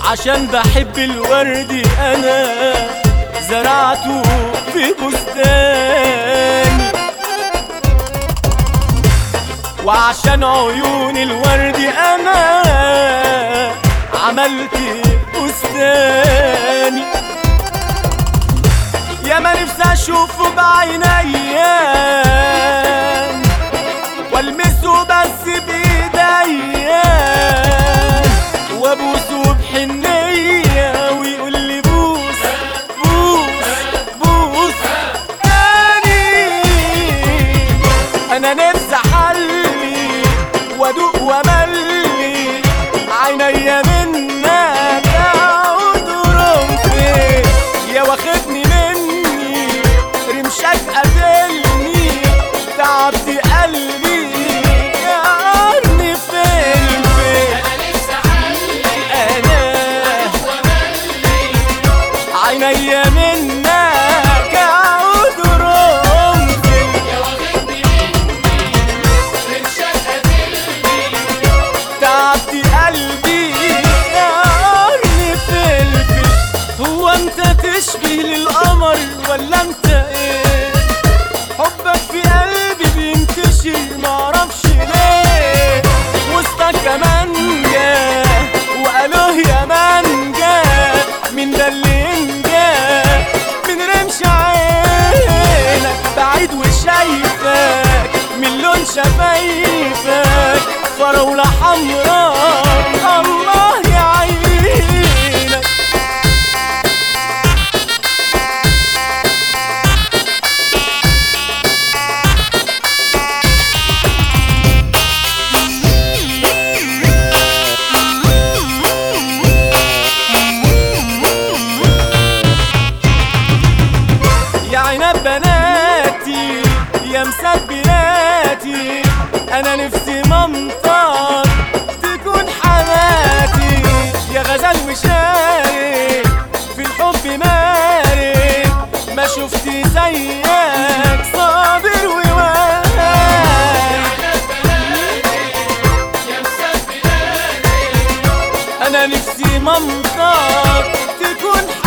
عشان بحب الورد انا زرعته في بستاني وعشان عيون الورد انا عملت بستاني يا ما نفسي اشوفه بعينيا والمسه بس بايديا وابوسه بحنية ويقول لي بوس بوس بوس تاني انا نفسي احلي وادوق واملي عينيا منك يعود رمحي يا واخدني مني رمشك قتلني تعبت قلبي قعدني في البيت انا عينيا منك عود رمحي تعبت قلبي قرني فلفل هو انت تشبه للقمر ولا انت ايه حبك في قلبي بينتشر معرفش ليه وسطك كمان جا وقالوه يا مانجا من ده اللي انجا من رمش عينك بعيد وشايفك من لون شفايفك فراولة حمراء الله يعينك يا عنب بناتي يا مسبياتي انا نفسي مامتك تكون حماتي يا غزال وشاري في الحب ماري ما شفت زيك صابر وواعي انا نفسي مامتك تكون